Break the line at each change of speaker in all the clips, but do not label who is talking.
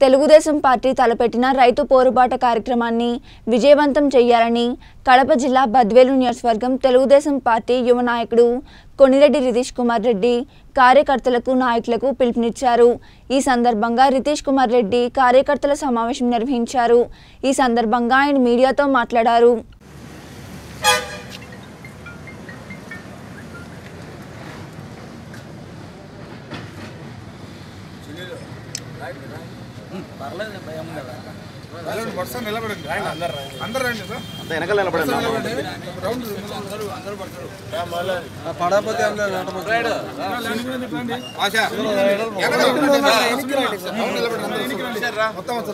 Telugu Desam party తలపెట్టిన రైతు పోరుబాట కార్యక్రమాన్ని విజయవంతం చేయాలని కడప జిల్లా బద్వేలు నియోజకవర్గం తెలుగుదేశం పార్టీ యువ నాయకుడు కొనిరెడ్డి రితీష్ కుమార్ రెడ్డి కార్యకర్తలకు నాయకులకు పిలుపునిచ్చారు ఈ సందర్భంగా రితీష్ కుమార్ రెడ్డి కార్యకర్తల సమావేశం నిర్వహించారు ఈ సందర్భంగా ఆయన మీడియాతో మాట్లాడారు
నిలబడండి, వరుసగా నిలబడండి. అందరూ రండి సార్.
అంత వెనకాల నిలబడండి
రౌండ్ అందరూ అందరూ పడతారు.
పడకపోతే
ఆశ. వెనక రౌండ్ నిలబడండి, అందరూ. మొత్తం వస్తారు.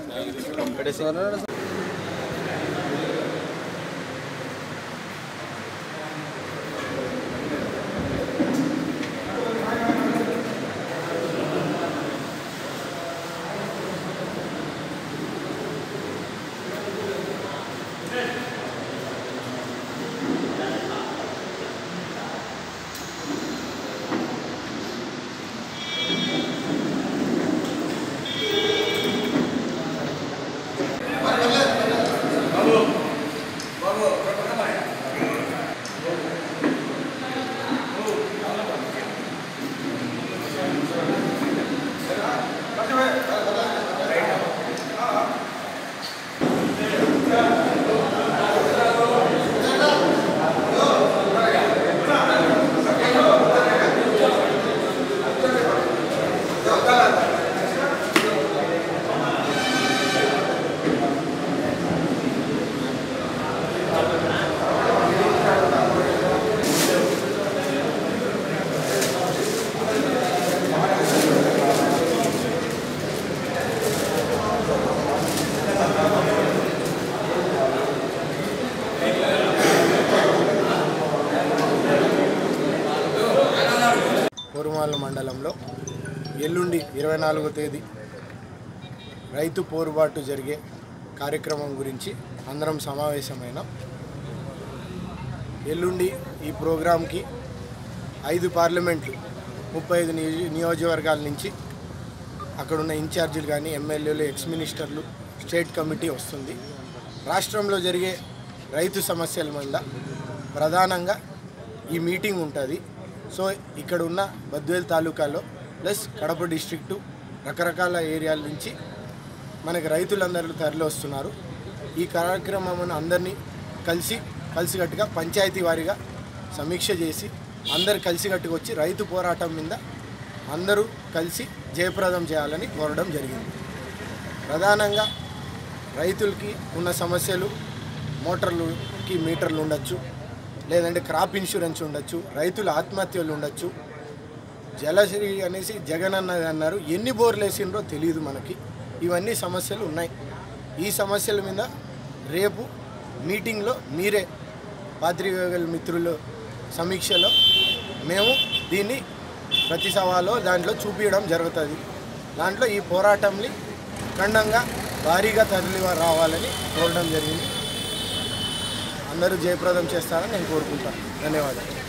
కోరుమాల మండలంలో ఎల్లుండి ఇరవై నాలుగో తేదీ రైతు పోరుబాటు జరిగే కార్యక్రమం గురించి అందరం సమావేశమైన ఎల్లుండి ఈ ప్రోగ్రాంకి ఐదు పార్లమెంట్లు ముప్పై ఐదు నియోజ- నియోజకవర్గాల నుంచి అక్కడున్న ఇన్ఛార్జీలు కానీ ఎమ్మెల్యేలు ఎక్స్ మినిస్టర్లు స్టేట్ కమిటీ వస్తుంది రాష్ట్రంలో జరిగే రైతు సమస్యల మీద ప్రధానంగా ఈ మీటింగ్ ఉంటుంది సో ఇక్కడ ఉన్న బద్వేల్ తాలూకాలో ప్లస్ కడప డిస్ట్రిక్టు రకరకాల ఏరియాల నుంచి మనకి రైతులందరూ తరలి వస్తున్నారు ఈ కార్యక్రమం అందరినీ కలిసి కలిసికట్టుగా పంచాయతీ వారీగా సమీక్ష చేసి అందరు కలిసికట్టుగా వచ్చి రైతు పోరాటం మీద అందరూ కలిసి జయప్రదం చేయాలని కోరడం జరిగింది ప్రధానంగా రైతులకి ఉన్న సమస్యలు మోటార్లకి మీటర్లు ఉండొచ్చు లేదంటే క్రాప్ ఇన్సూరెన్స్ ఉండొచ్చు రైతుల ఆత్మహత్యలు ఉండొచ్చు జలశ్రీ అనేసి జగన్ అన్నది అన్నారు ఎన్ని బోర్లు వేసిండ్రో తెలియదు మనకి ఇవన్నీ సమస్యలు ఉన్నాయి ఈ సమస్యల మీద రేపు మీటింగ్లో మీరే పాత్రికేయుల మిత్రులు సమీక్షలో మేము దీన్ని ప్రతి సవాలో దాంట్లో చూపించడం జరుగుతుంది దాంట్లో ఈ పోరాటంని ఖండంగా భారీగా తరలి రావాలని కోరడం జరిగింది అందరూ జయప్రదం చేస్తారని నేను కోరుకుంటాను ధన్యవాదాలు